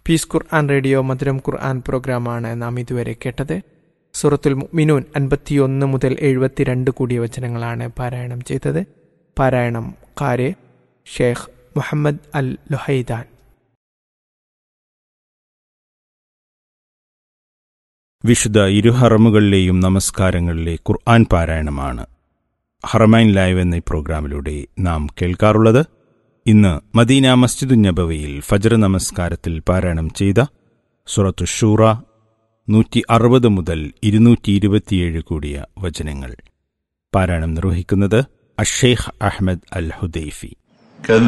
piece ഖുർആൻ radio മധുരം ഖുർആൻ പ്രോഗ്രാമാണ് നാം ഇതുവരെ കേട്ടത് സൂറത്തുൽ മിനൂൻ അൻപത്തിയൊന്ന് മുതൽ എഴുപത്തിരണ്ട് കൂടിയ വചനങ്ങളാണ് പാരായണം ചെയ്തത് പാരായണം കാരെ ഷേഖ് മുഹമ്മദ് അൽ ലുഹൈദാൻ വിശുദ്ധ ഇരുഹറമുകളിലെയും നമസ്കാരങ്ങളിലെ ഖുർആൻ പാരായണമാണ് ഹറമൈൻ ലൈവ് എന്ന ഈ പ്രോഗ്രാമിലൂടെ നാം കേൾക്കാറുള്ളത് ഇന്ന് മദീന മസ്ജിദു നബവിയിൽ ഫജർ നമസ്കാരത്തിൽ പാരായണം ചെയ്ത സുറത്തു ഷൂറ നൂറ്റി അറുപത് മുതൽ ഇരുന്നൂറ്റി ഇരുപത്തിയേഴ് കൂടിയ വചനങ്ങൾ പാരായണം നിർവഹിക്കുന്നത് അഷേഖ് അഹമ്മദ് അൽ ഹുദൈഫി